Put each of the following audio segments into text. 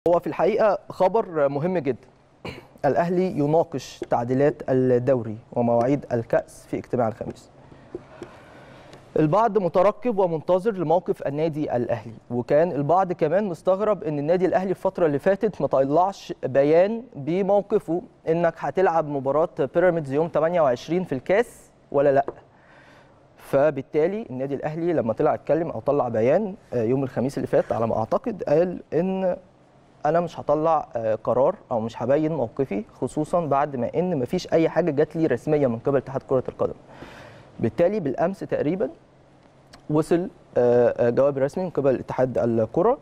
هو في الحقيقه خبر مهم جدا الاهلي يناقش تعديلات الدوري ومواعيد الكاس في اجتماع الخميس البعض مترقب ومنتظر لموقف النادي الاهلي وكان البعض كمان مستغرب ان النادي الاهلي الفتره اللي فاتت ما طلعش بيان بموقفه انك هتلعب مباراه بيراميدز يوم 28 في الكاس ولا لا فبالتالي النادي الاهلي لما طلع اتكلم او طلع بيان يوم الخميس اللي فات على ما اعتقد قال ان انا مش هطلع قرار او مش هبين موقفي خصوصا بعد ما ان مفيش اي حاجه جات لي رسميه من قبل اتحاد كره القدم بالتالي بالامس تقريبا وصل جواب رسمي من قبل اتحاد الكره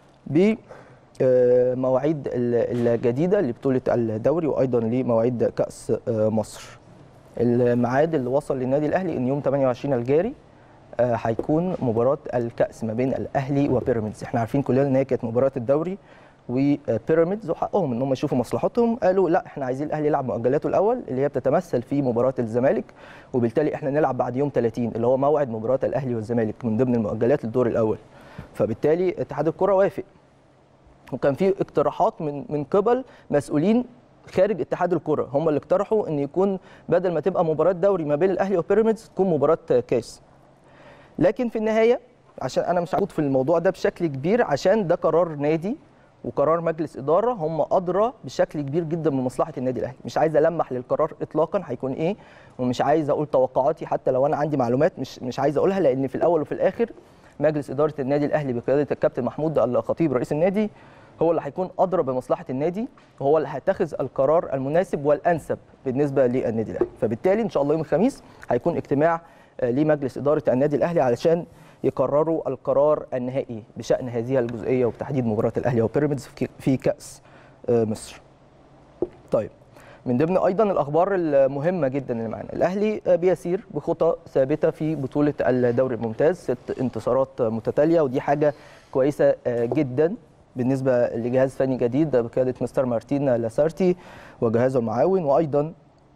بمواعيد الجديده لبطوله الدوري وايضا لمواعيد كاس مصر الميعاد اللي وصل للنادي الاهلي ان يوم 28 الجاري هيكون مباراه الكاس ما بين الاهلي وبيراميدز احنا عارفين كلنا ان هي كانت مباراه الدوري وبيراميدز وحقهم ان هم يشوفوا مصلحتهم قالوا لا احنا عايزين الاهلي يلعب مؤجلاته الاول اللي هي بتتمثل في مباراه الزمالك وبالتالي احنا نلعب بعد يوم 30 اللي هو موعد مباراه الاهلي والزمالك من ضمن المؤجلات للدور الاول فبالتالي اتحاد الكره وافق وكان في اقتراحات من من قبل مسؤولين خارج اتحاد الكره هم اللي اقترحوا ان يكون بدل ما تبقى مباراه دوري ما بين الاهلي وبيراميدز تكون مباراه كاس لكن في النهايه عشان انا مش هعود في الموضوع ده بشكل كبير عشان ده قرار نادي وقرار مجلس اداره هم ادرى بشكل كبير جدا من مصلحه النادي الاهلي مش عايز المح للقرار اطلاقا هيكون ايه ومش عايز اقول توقعاتي حتى لو انا عندي معلومات مش مش عايز اقولها لان في الاول وفي الاخر مجلس اداره النادي الاهلي بقياده الكابتن محمود الخطيب رئيس النادي هو اللي هيكون ادرى بمصلحه النادي وهو اللي هيتخذ القرار المناسب والانسب بالنسبه للنادي الاهلي فبالتالي ان شاء الله يوم الخميس هيكون اجتماع لمجلس اداره النادي الاهلي علشان يقرروا القرار النهائي بشان هذه الجزئيه وبتحديد مباراه الاهلي وبيراميدز في كاس مصر. طيب من ضمن ايضا الاخبار المهمه جدا اللي معانا الاهلي بيسير بخطى ثابته في بطوله الدوري الممتاز ست انتصارات متتاليه ودي حاجه كويسه جدا بالنسبه لجهاز فني جديد بقياده مستر مارتين لاسارتي وجهازه المعاون وايضا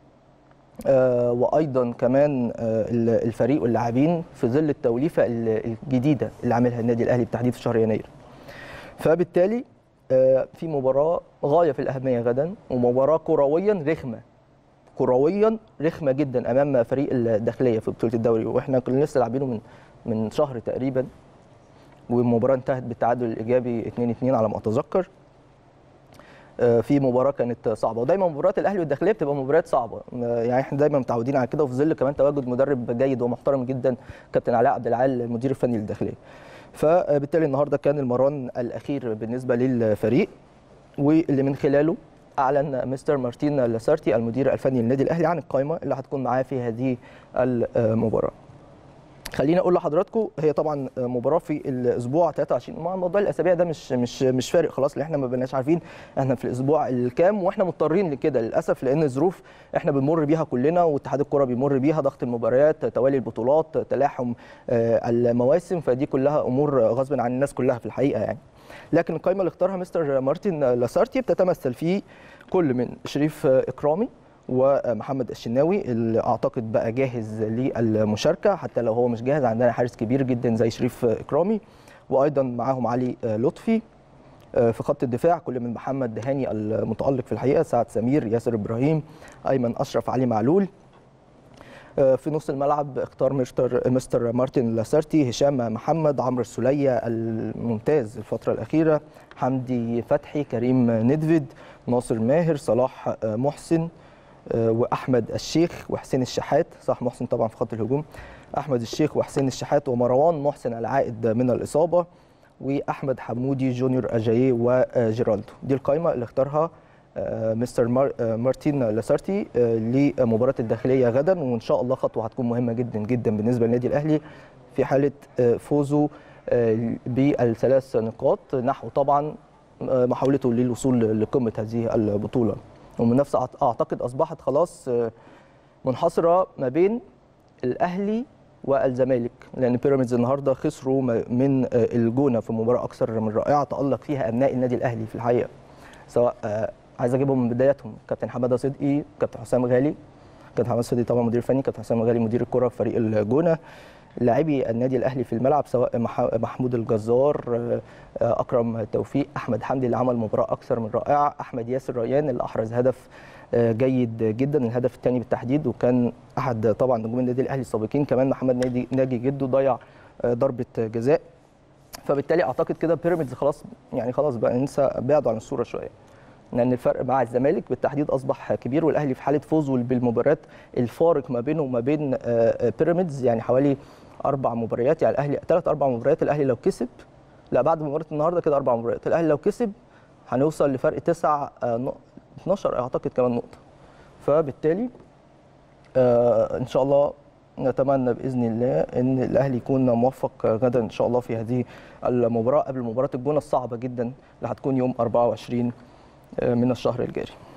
آه وايضا كمان آه الفريق واللاعبين في ظل التوليفه الجديده اللي عاملها النادي الاهلي بالتحديد في شهر يناير. فبالتالي آه في مباراه غايه في الاهميه غدا ومباراه كرويا رخمه. كرويا رخمه جدا امام فريق الداخليه في بطوله الدوري واحنا كنا لسه لاعبينه من من شهر تقريبا والمباراه انتهت بالتعادل الايجابي 2-2 على ما اتذكر. في مباراه كانت صعبه ودايما مباريات الاهلي والداخليه بتبقى مباريات صعبه يعني احنا دايما متعودين على كده وفي ظل كمان تواجد مدرب جيد ومحترم جدا كابتن علاء عبد العال المدير الفني للداخليه فبالتالي النهارده كان المران الاخير بالنسبه للفريق واللي من خلاله اعلن مستر مارتين لاسارتي المدير الفني للنادي الاهلي عن القائمه اللي هتكون معاه في هذه المباراه خليني اقول لحضراتكم هي طبعا مباراه في الاسبوع 23 مع موضوع الاسابيع ده مش مش مش فارق خلاص لان احنا ما بقيناش عارفين احنا في الاسبوع الكام واحنا مضطرين لكده للاسف لان الظروف احنا بنمر بيها كلنا واتحاد الكره بيمر بيها ضغط المباريات توالي البطولات تلاحم المواسم فدي كلها امور غصب عن الناس كلها في الحقيقه يعني لكن القائمه اللي اختارها مستر مارتن لاسارتي بتتمثل في كل من شريف اكرامي ومحمد الشناوي اللي اعتقد بقى جاهز للمشاركه حتى لو هو مش جاهز عندنا حارس كبير جدا زي شريف اكرامي وايضا معاهم علي لطفي في خط الدفاع كل من محمد هاني المتالق في الحقيقه سعد سمير ياسر ابراهيم ايمن اشرف علي معلول في نص الملعب اختار مستر مستر مارتن لاسارتي هشام محمد عمرو السوليه الممتاز الفتره الاخيره حمدي فتحي كريم ندفد ناصر ماهر صلاح محسن واحمد الشيخ وحسين الشحات صح محسن طبعا في خط الهجوم احمد الشيخ وحسين الشحات ومروان محسن العائد من الاصابه واحمد حمودي جونيور اجاييه وجيرالدو دي القائمه اللي اختارها مستر مارتين لاسارتي لمباراه الداخليه غدا وان شاء الله خطوه هتكون مهمه جدا جدا بالنسبه للنادي الاهلي في حاله فوزه بالثلاث نقاط نحو طبعا محاولته للوصول لقمه هذه البطوله والمنافسه اعتقد اصبحت خلاص منحصره ما بين الاهلي والزمالك لان بيراميدز النهارده خسروا من الجونه في مباراه اكثر من رائعه تالق فيها ابناء النادي الاهلي في الحقيقه سواء عايز اجيبهم من بداياتهم كابتن حماده صدقي كابتن حسام غالي كابتن حماده صدقي طبعا مدير فني كابتن حسام غالي مدير الكره في فريق الجونه لاعبي النادي الاهلي في الملعب سواء مح- محمود الجزار آه، آه، اكرم توفيق احمد حمدي اللي عمل مباراه اكثر من رائعه احمد ياسر ريان اللي احرز هدف آه، جيد جدا الهدف الثاني بالتحديد وكان احد طبعا نجوم النادي الاهلي السابقين كمان محمد ناجي ناجي جده ضيع آه، ضربه جزاء فبالتالي اعتقد كده بيراميدز خلاص يعني خلاص بقى ننسى بعدوا عن الصوره شويه لان الفرق مع الزمالك بالتحديد اصبح كبير والاهلي في حاله فوزه بالمباريات الفارق ما بينه وما بين آه، آه، بيراميدز يعني حوالي اربع مباريات يعني الاهلي ثلاث اربع مباريات الاهلي لو كسب لا بعد مباراه النهارده كده اربع مباريات الاهلي لو كسب هنوصل لفرق تسع آه، نق- 12 اعتقد كمان نقطه فبالتالي آه، ان شاء الله نتمنى باذن الله ان الاهلي يكون موفق غدا ان شاء الله في هذه المباراه قبل مباراه الجونه الصعبه جدا اللي هتكون يوم 24 من الشهر الجاري